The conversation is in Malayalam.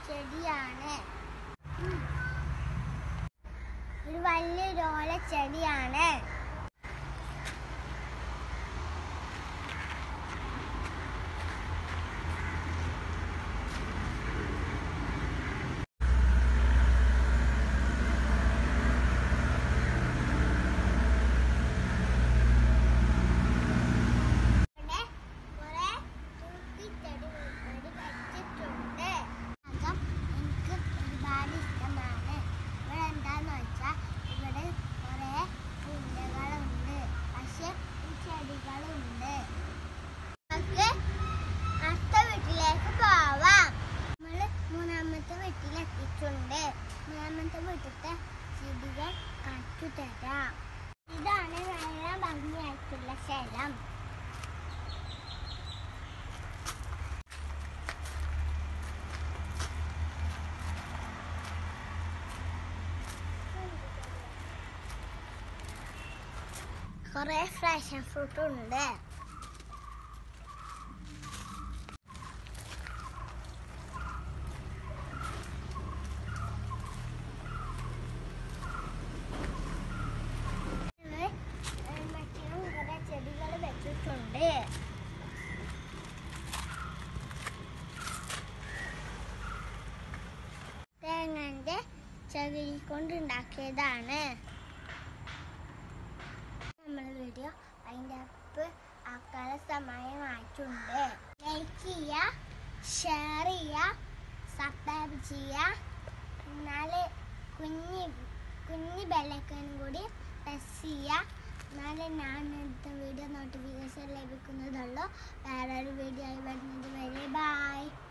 ചെടിയാണ് ഒരു വലിയൊരു ഓല ചെടിയാണ് ഇവിടെ കുറെ തൂക്കിച്ചെടി ചെടി വെച്ചിട്ടുണ്ട് അകം എനിക്ക് ഒരുപാട് ഇഷ്ടമാണ് ഇവിടെ എന്താന്ന് വെച്ചാൽ ഇവിടെ കുറെ പുല്ലുകളുണ്ട് പക്ഷെ ഈ ചെടികളുണ്ട് നമുക്ക് അടുത്ത വീട്ടിലേക്ക് പോവാം നമ്മള് മൂന്നാമത്തെ വീട്ടിലെത്തിയിട്ടുണ്ട് മൂന്നാമത്തെ വീട്ടിലത്തെ ചെടികൾ കാറ്റു തരാം ഇതാണ് നല്ല ഭംഗിയായിട്ടുള്ള സ്ഥലം കുറെ ഫ്രഷ് ഫ്രൂട്ട് ഉണ്ട് ഇവിടെ, ഏ, മറ്റിലും കുറെ ചെടികൾ വെച്ചിട്ടുണ്ട് തേങ്ങന്റെ ചകിരി കൊണ്ട് ഉണ്ടാക്കിയതാണ് നമ്മൾ വീഡിയോ അതിൻ്റെ അപ്പ് ആക്കാനുള്ള സമയമായിട്ടുണ്ട് ലൈക്ക് ചെയ്യുക ഷെയർ ചെയ്യുക സബ്സ്ക്രൈബ് ചെയ്യുക എന്നാല് കുഞ്ഞി കുഞ്ഞി ബെല്ലൈക്കനും കൂടി പ്രസ് ചെയ്യുക എന്നാലേ ഞാൻ എടുത്ത വീഡിയോ നോട്ടിഫിക്കേഷൻ ലഭിക്കുന്നതുള്ളൂ വേറൊരു വീഡിയോ ആയി വരുന്നത് വരെ ബൈ